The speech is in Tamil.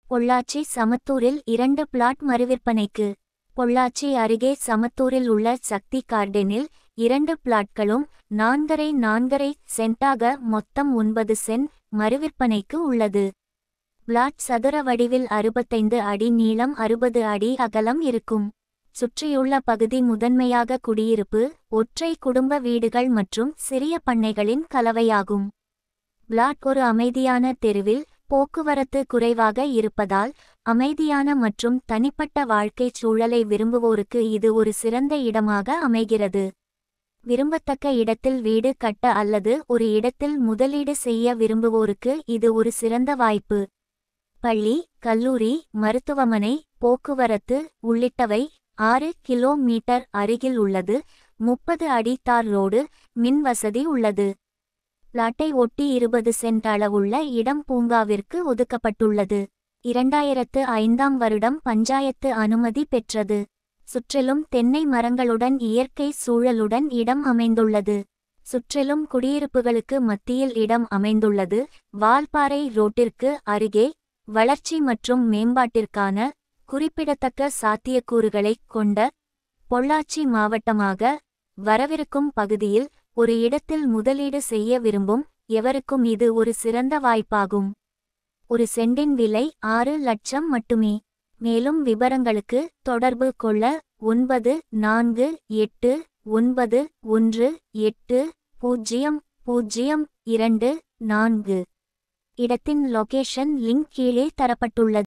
பொள்ளாச்சி சமத்தூரில் இரண்டு பிளாட் மறுவிற்பனைக்கு பொள்ளாச்சி அருகே சமத்தூரில் உள்ள சக்தி கார்டனில் இரண்டு பிளாட்களும் நான்கரை நான்கரை சென்டாக மொத்தம் ஒன்பது சென்ட் மறுவிற்பனைக்கு உள்ளது பிளாட் சதுர வடிவில் அறுபத்தைந்து அடி நீளம் அறுபது அடி அகலம் இருக்கும் சுற்றியுள்ள பகுதி முதன்மையாக குடியிருப்பு ஒற்றை குடும்ப வீடுகள் மற்றும் சிறிய பண்ணைகளின் கலவையாகும் பிளாட் ஒரு அமைதியான தெருவில் போக்குவரத்து குறைவாக இருப்பதால் அமைதியான மற்றும் தனிப்பட்ட வாழ்க்கைச் சூழலை விரும்புவோருக்கு இது ஒரு சிறந்த இடமாக அமைகிறது விரும்பத்தக்க இடத்தில் வீடு கட்ட அல்லது ஒரு இடத்தில் முதலீடு செய்ய விரும்புவோருக்கு இது ஒரு சிறந்த வாய்ப்பு பள்ளி கல்லூரி மருத்துவமனை போக்குவரத்து உள்ளிட்டவை ஆறு கிலோமீட்டர் அருகில் உள்ளது முப்பது அடி தார் ரோடு மின் வசதி உள்ளது பிளாட்டை ஒட்டி இருபது சென்ட் அளவுள்ள இடம் பூங்காவிற்கு ஒதுக்கப்பட்டுள்ளது இரண்டாயிரத்து ஐந்தாம் வருடம் பஞ்சாயத்து அனுமதி பெற்றது சுற்றிலும் தென்னை மரங்களுடன் இயற்கை சூழலுடன் இடம் அமைந்துள்ளது சுற்றிலும் குடியிருப்புகளுக்கு மத்தியில் இடம் அமைந்துள்ளது வால்பாறை ரோட்டிற்கு அருகே வளர்ச்சி மற்றும் மேம்பாட்டிற்கான குறிப்பிடத்தக்க சாத்தியக்கூறுகளைக் கொண்ட பொள்ளாச்சி மாவட்டமாக வரவிருக்கும் பகுதியில் ஒரு இடத்தில் முதலீடு செய்ய விரும்பும் எவருக்கும் இது ஒரு சிறந்த வாய்ப்பாகும் ஒரு சென்டின் விலை ஆறு லட்சம் மட்டுமே மேலும் விவரங்களுக்கு தொடர்பு கொள்ள ஒன்பது நான்கு எட்டு ஒன்பது ஒன்று எட்டு பூஜ்ஜியம் பூஜ்ஜியம் இரண்டு நான்கு இடத்தின் லொகேஷன் லிங்க் கீழே தரப்பட்டுள்ளது